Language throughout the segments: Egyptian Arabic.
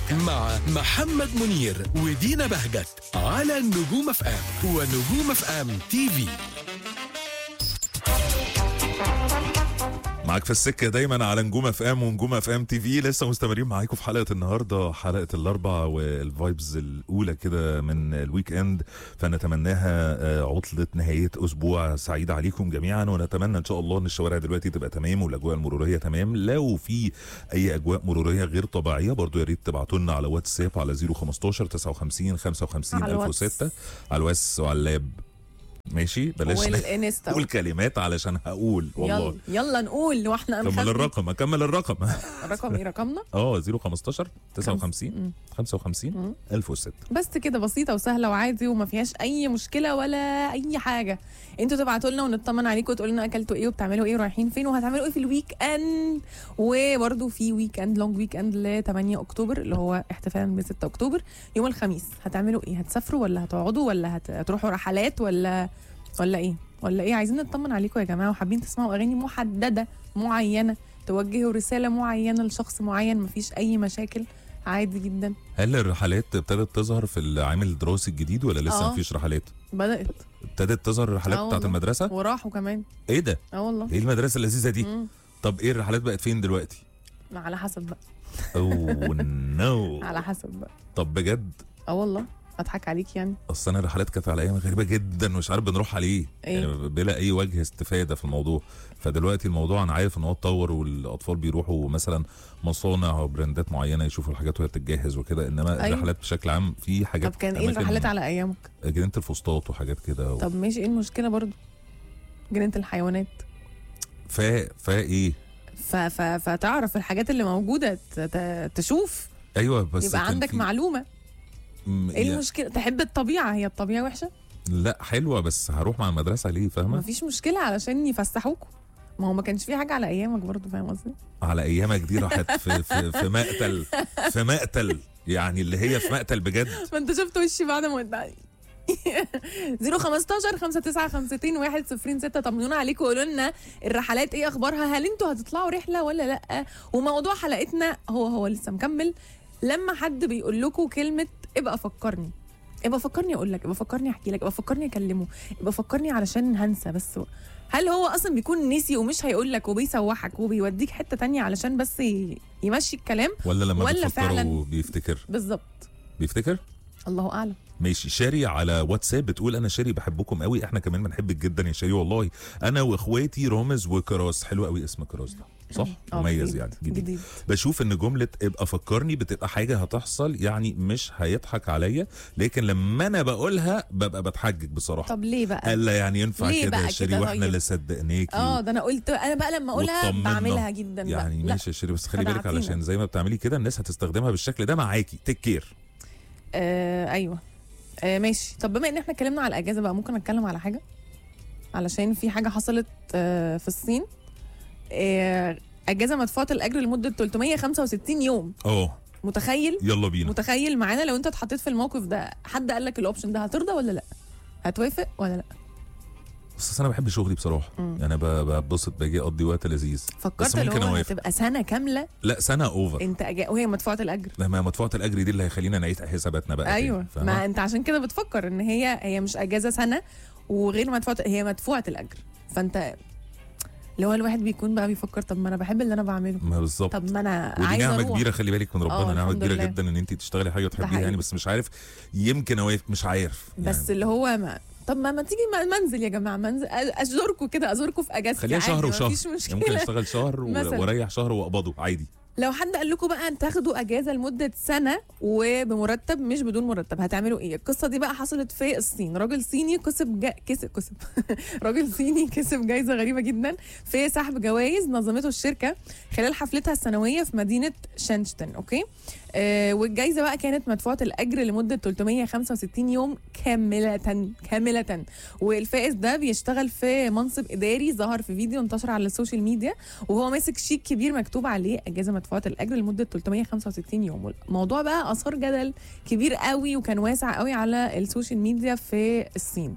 مع محمد منير ودينا بهجت على نجوم اف ام ونجوم اف ام تي في معاك في السكه دايما على نجوم اف ام ونجوم اف ام تي في لسه مستمرين معاكم في حلقه النهارده حلقه الاربع والفايبز الاولى كده من الويك اند فنتمناها آه، عطله نهايه اسبوع سعيد عليكم جميعا ونتمنى ان شاء الله ان الشوارع دلوقتي تبقى تمام والاجواء المروريه تمام لو في اي اجواء مروريه غير طبيعيه برضو يا ريت تبعتوا لنا على واتساب على 015 59 55 على الواتس. 1006 على الواس وعلى اللاب ماشي بلاش والانستا قول كلمات علشان هقول والله يلا يلا نقول واحنا كمل هنخبي. الرقم اكمل الرقم الرقم ايه رقمنا اه 015 59 مم. 55 1006 بس كده بسيطه وسهله وعادي وما فيهاش اي مشكله ولا اي حاجه انتوا تبعتوا لنا ونطمن عليكم وتقولوا لنا اكلتوا ايه وبتعملوا ايه ورايحين فين وهتعملوا ايه في الويك اند وبرده في ويك اند لونج ويك اند ل 8 اكتوبر اللي هو احتفالا ب 6 اكتوبر يوم الخميس هتعملوا ايه هتسافروا ولا هتقعدوا ولا هت- هتروحوا رحلات ولا ولا ايه ولا ايه عايزين نطمن عليكم يا جماعه وحابين تسمعوا اغاني محدده معينه توجهوا رساله معينه لشخص معين مفيش اي مشاكل عادي جدا هل الرحلات ابتدت تظهر في العام الدراسي الجديد ولا لسه آه. مفيش رحلات؟ بدات ابتدت تظهر الرحلات آه بتاعت والله. المدرسه؟ وراحوا كمان ايه ده؟ اه والله ايه المدرسه اللذيذه دي؟ مم. طب ايه الرحلات بقت فين دلوقتي؟ على حسب بقى اوه نو على حسب بقى طب بجد اه والله اضحك عليك يعني اصل انا الرحلات كانت على ايام غريبه جدا ومش عارف بنروح عليه إيه؟ يعني بلا اي وجه استفاده في الموضوع فدلوقتي الموضوع انا عارف ان هو اتطور والاطفال بيروحوا مثلا مصانع او براندات معينه يشوفوا الحاجات وهي بتتجهز وكده انما أيوة. الرحلات بشكل عام في حاجات طب كان ايه أماكن الرحلات على ايامك جنينه الفسطاط وحاجات كده و... طب ماشي ايه المشكله برضو جنينه الحيوانات فا فا ايه ف... ف... فتعرف الحاجات اللي موجوده ت... ت... تشوف ايوه بس يبقى كان عندك في- معلومه م- ايه يا- المشكله تحب الطبيعه هي الطبيعه وحشه لا حلوه بس هروح مع المدرسه ليه فاهمه مفيش مشكله علشان يفسحوكوا ما هو ما كانش في حاجه على ايامك برضو فاهم قصدي على ايامك دي راحت في في في مقتل في مقتل يعني اللي هي في مقتل بجد ما انت شفت وشي بعد ما ودعني 015 59 1 0 6 طمنونا عليكم وقولوا لنا الرحلات ايه اخبارها هل انتوا هتطلعوا رحله ولا لا وموضوع حلقتنا هو هو لسه مكمل لما حد بيقول لكم كلمه ابقى فكرني ابقى فكرني اقول لك ابقى فكرني احكي لك ابقى فكرني اكلمه ابقى فكرني علشان هنسى بس هل هو اصلا بيكون نسي ومش هيقول لك وبيسوحك وبيوديك حته تانية علشان بس ي- يمشي الكلام ولا لما ولا بتفكروا فعلاً؟ بيفتكر بالظبط بيفتكر الله اعلم ماشي شاري على واتساب بتقول انا شاري بحبكم قوي احنا كمان بنحبك جدا يا شاري والله انا واخواتي رامز وكراس حلو قوي اسم كراس ده صح آه، مميز جديد. يعني جديد. جديد بشوف ان جمله ابقى فكرني بتبقى حاجه هتحصل يعني مش هيضحك عليا لكن لما انا بقولها ببقى بتحجج بصراحه طب ليه بقى الا يعني ينفع ليه كده يا بقى شيري كده واحنا طيب؟ اللي صدقناكي اه ده انا قلت انا بقى لما اقولها وطمنا. بعملها جدا بقى. يعني لا. ماشي يا شيري بس خلي بالك خدعتينا. علشان زي ما بتعملي كده الناس هتستخدمها بالشكل ده معاكي تيك كير آه ايوه آه ماشي طب بما ان احنا اتكلمنا على الاجازه بقى ممكن اتكلم على حاجه علشان في حاجه حصلت آه في الصين آه اجازه مدفوعه الاجر لمده 365 يوم اه متخيل يلا بينا متخيل معانا لو انت اتحطيت في الموقف ده حد قال لك الاوبشن ده هترضى ولا لا هتوافق ولا لا بس انا بحب شغلي بصراحه مم. يعني ب- ببسط باجي اقضي وقت لذيذ فكرت ممكن اللي هو أوافق. هتبقى سنه كامله لا سنه اوفر انت أجا... وهي مدفوعه الاجر لما مدفوعه الاجر دي اللي هيخلينا نعيد حساباتنا بقى تاني، ايوه فاهمة؟ ما انت عشان كده بتفكر ان هي هي مش اجازه سنه وغير مدفوعه هي مدفوعه الاجر فانت لو الواحد بيكون بقى بيفكر طب ما انا بحب اللي انا بعمله ما بالظبط طب ما انا ودي عايزه نعمه اروح كبيره خلي بالك من آه، ربنا نعمه الحمد كبيره لله. جدا ان انت تشتغلي حاجه وتحبيها حقيقي. يعني بس مش عارف يمكن اوافق مش عارف بس يعني اللي هو ما طب ما, ما تيجي ما- منزل يا جماعه منزل ازوركم كده ازوركم في اجازتي خليها شهر عادي، وشهر مفيش يعني ممكن مشكله اشتغل شهر و- مثلاً. واريح شهر واقبضه عادي لو حد قال لكم بقى ان تاخدوا اجازه لمده سنه وبمرتب مش بدون مرتب هتعملوا ايه القصه دي بقى حصلت في الصين راجل صيني كسب جا... كسب كسب راجل صيني كسب جايزه غريبه جدا في سحب جوائز نظمته الشركه خلال حفلتها السنويه في مدينه شانشتن اوكي آه والجايزه بقى كانت مدفوعه الاجر لمده 365 يوم كامله كامله والفائز ده بيشتغل في منصب اداري ظهر في فيديو انتشر على السوشيال ميديا وهو ماسك شيك كبير مكتوب عليه اجازه مدفوعه الاجر لمده 365 يوم الموضوع بقى اثار جدل كبير قوي وكان واسع قوي على السوشيال ميديا في الصين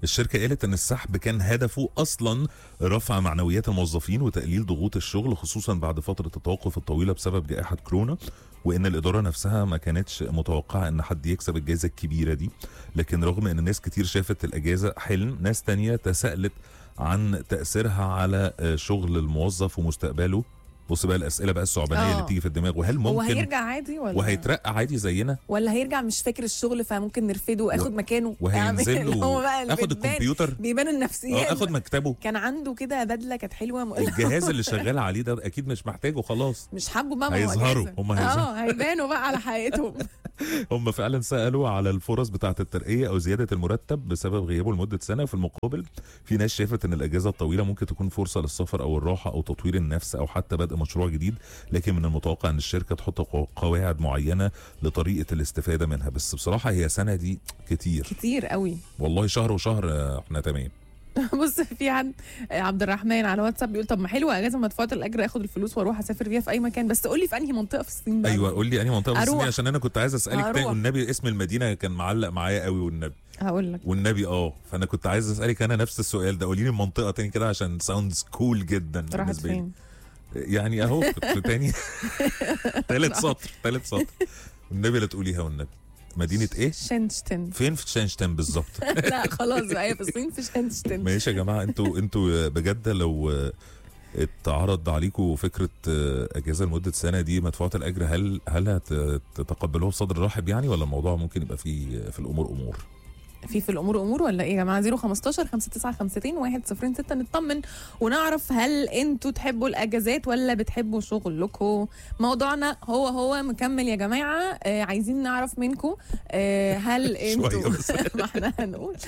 الشركه قالت ان السحب كان هدفه اصلا رفع معنويات الموظفين وتقليل ضغوط الشغل خصوصا بعد فتره التوقف الطويله بسبب جائحه كورونا وان الاداره نفسها ما كانتش متوقعه ان حد يكسب الجائزه الكبيره دي لكن رغم ان ناس كتير شافت الاجازه حلم ناس تانية تساءلت عن تاثيرها على آه، شغل الموظف ومستقبله بص بقى الاسئله بقى الصعبانيه آه. اللي بتيجي في الدماغ وهل هو ممكن هيرجع عادي ولا وهيترقى عادي زينا ولا هيرجع مش فاكر الشغل فممكن نرفده واخد مكانه وهينزل يعني اللي هو بقى له اللي اخد بتبان- الكمبيوتر بيبان اه النفسيات اخد مكتبه كان عنده كده بدله كانت حلوه م- الجهاز اللي شغال عليه ده اكيد مش محتاجه خلاص مش حابه بقى ما هو هيظهروا، أجازة. هم هيظهروا. اه هيبانوا بقى على حقيقتهم هم فعلا سالوا على الفرص بتاعه الترقيه او زياده المرتب بسبب غيابه لمده سنه في المقابل في ناس شافت ان الاجازه الطويله ممكن تكون فرصه للسفر او الراحه او تطوير النفس او حتى بدء مشروع جديد لكن من المتوقع ان الشركه تحط قو- قواعد معينه لطريقه الاستفاده منها بس بصراحه هي سنه دي كتير كتير قوي والله شهر وشهر آه، احنا تمام بص في حد آه، عبد الرحمن على واتساب بيقول طب ما حلوه اجازه مدفوعه الاجر اخد الفلوس واروح اسافر بيها في اي مكان بس قول لي في انهي منطقه في الصين بقى ايوه قول لي انهي منطقه في الصين أروح. عشان انا كنت عايز اسالك تاني أروح. والنبي اسم المدينه كان معلق معايا قوي والنبي هقول لك والنبي اه فانا كنت عايز اسالك انا نفس السؤال ده قولي لي المنطقه تاني كده عشان ساوندز كول جدا راحت بالنسبه لي فين يعني اهو في تاني ثالث سطر ثالث سطر والنبي لا تقوليها والنبي مدينه ايه شنشتن فين في تشانشتن بالظبط لا خلاص بقى هي في الصين في شنشتن ماشي يا جماعه انتوا انتوا بجد لو اتعرض عليكم فكره اجازه لمده سنه دي مدفوعه الاجر هل هل هتتقبلوها بصدر رحب يعني ولا الموضوع ممكن يبقى فيه في الامور امور في في الامور امور ولا ايه يا جماعه 015 5952 106 نطمن ونعرف هل انتوا تحبوا الاجازات ولا بتحبوا شغلكم موضوعنا هو هو مكمل يا جماعه آه عايزين نعرف منكم آه هل انتوا شوية بس. ما احنا هنقول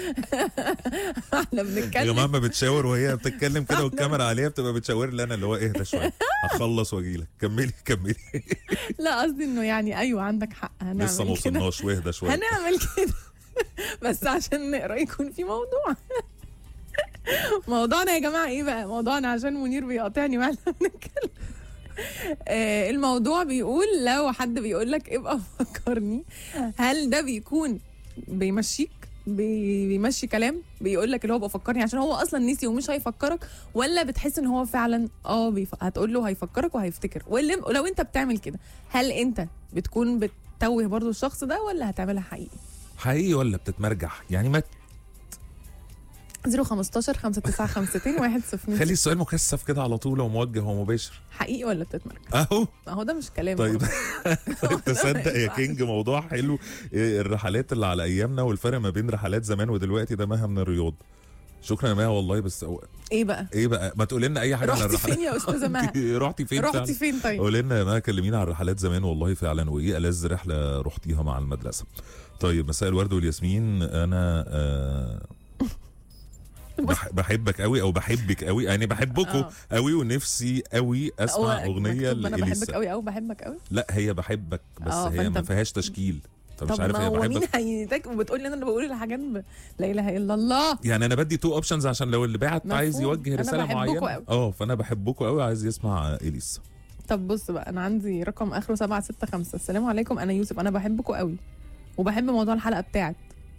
احنا يا بنتكلم جماعه ما بتشاور وهي بتتكلم كده والكاميرا عليها بتبقى بتشاور لي انا اللي هو اهدى شويه هخلص واجي لك كملي كملي لا قصدي انه يعني ايوه عندك حق هنعمل لسه ما كده وصلناش واهدى شويه هنعمل كده بس عشان نقرا يكون في موضوع موضوعنا يا جماعه ايه بقى موضوعنا عشان منير بيقاطعني واحنا بنتكلم آه، الموضوع بيقول لو حد بيقول لك ابقى فكرني هل ده بيكون بيمشيك بي- بيمشي كلام بيقول لك اللي هو بفكرني عشان هو اصلا نسي ومش هيفكرك ولا بتحس ان هو فعلا اه بيف... هتقول له هيفكرك وهيفتكر واللي... ولو انت بتعمل كده هل انت بتكون بتتوه برضو الشخص ده ولا هتعملها حقيقي حقيقي ولا بتتمرجح يعني ما 015 5952 1 خلي السؤال مكثف كده على طول وموجه ومباشر حقيقي ولا بتتمرك اهو ما هو ده مش كلام طيب برضه. تصدق يا كينج موضوع حلو إيه الرحلات اللي على ايامنا والفرق ما بين رحلات زمان ودلوقتي ده مها من الرياض شكرا يا مها والله بس هو- ايه بقى ايه بقى ما تقول لنا اي حاجه عن رحتي الرحلات فين يا استاذه مها أنت رحتي فين رحتي فعلا فين طيب قول لنا يا مها كلمينا عن الرحلات زمان والله فعلا وايه ألذ رحله رحتيها مع المدرسه طيب مساء الورد والياسمين انا آه بح- بحبك قوي او بحبك قوي يعني بحبكم آه. قوي ونفسي قوي اسمع هو اغنيه مكتوب انا بحبك لإليسا قوي او بحبك قوي لا هي بحبك بس آه، هي فأنت- ما فيهاش تشكيل فمش طب عارف ما هي هو مين بحبك هيتك وبتقول لي انا اللي بقول الحاجات ب... لا اله الا الله يعني انا بدي تو اوبشنز عشان لو اللي بعت مفهوم. عايز يوجه أنا رساله بحبكوا معينه أوي. اه فانا بحبكم قوي عايز يسمع اليسا طب بص بقى انا عندي رقم اخره 765 السلام عليكم انا يوسف انا بحبكم قوي وبحب موضوع الحلقه بتاعت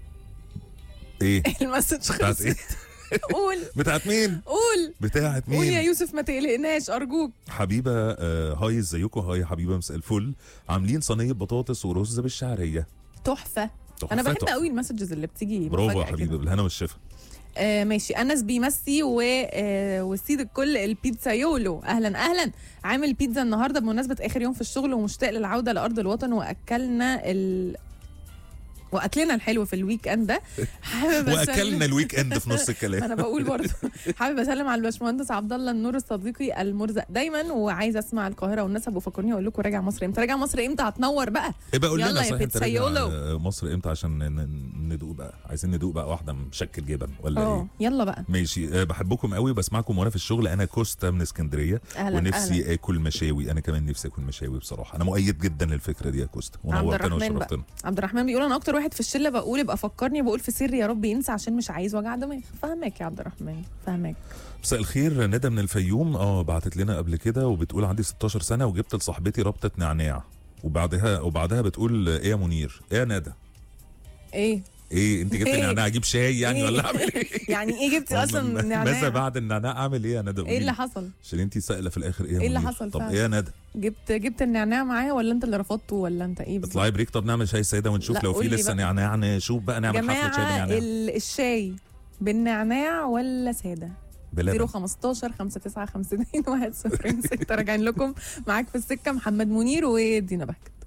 ايه المسج بتاعت خلصت ايه قول بتاعت مين قول بتاعت قول يا مين يوسف ما تقلقناش ارجوك حبيبه آه هاي ازيكم هاي يا حبيبه مساء الفل عاملين صينيه بطاطس ورز بالشعريه تحفه تحفة انا بحب تحفة. قوي المسجز اللي بتيجي برافو يا مفاجأة حبيبه كده. بالهنا والشفا آه ماشي انس بيمسي و آه والسيد الكل البيتزا يولو اهلا اهلا عامل بيتزا النهارده بمناسبه اخر يوم في الشغل ومشتاق للعوده لارض الوطن واكلنا ال واكلنا الحلو في الويك اند ده حابب أسلم- واكلنا الويك اند في نص ما الكلام انا بقول برضه حابب اسلم على الباشمهندس عبد الله النور الصديقي المرزق دايما وعايز اسمع القاهره والنسب وفكرني اقول لكم راجع مصر امتى راجع مصر امتى هتنور بقى ايه بقى قول يلا لنا يا صحيح انت راجع بيتزايولو. مصر امتى عشان ن- ن- ندوق بقى عايزين ندوق بقى واحده مشكل جبن ولا اه ايه يلا بقى ماشي أه بحبكم قوي بسمعكم وانا في الشغل انا كوستا من اسكندريه اهلا ونفسي اهلا اكل مشاوي انا كمان نفسي اكل مشاوي بصراحه انا مؤيد جدا للفكره دي يا كوستا عبد ونورتنا الرحمن بقى. وشرفتنا عبد الرحمن بيقول انا اكتر واحد في الشله بقول ابقى فكرني بقول في سري يا رب ينسى عشان مش عايز وجع دماغ فاهمك يا عبد الرحمن فاهمك مساء الخير ندى من الفيوم اه بعتت لنا قبل كده وبتقول عندي 16 سنه وجبت لصاحبتي ربطه نعناع وبعدها وبعدها بتقول ايه يا منير ايه يا ندى ايه ايه انت جبت إيه؟ النعناع اجيب شاي يعني إيه؟ ولا اعمل ايه يعني ايه جبتي اصلا ماذا نعناع بعد النعناع اعمل ايه يا ندى ايه اللي حصل عشان انت سائله في الاخر ايه يا إيه اللي منير؟ حصل طب فعلا؟ ايه يا ندى جبت جبت النعناع معايا ولا انت اللي رفضته ولا انت ايه بالظبط؟ اطلعي بريك طب نعمل شاي ساده ونشوف لا، لو في قولي لسه بقى. نعناع نشوف بقى نعمل حفله شاي جماعه بالنعناع ال- الشاي بالنعناع ولا ساده؟ بلبن 015 59 52 1 0 6 راجعين لكم معاك في السكه محمد منير ودينا بهجت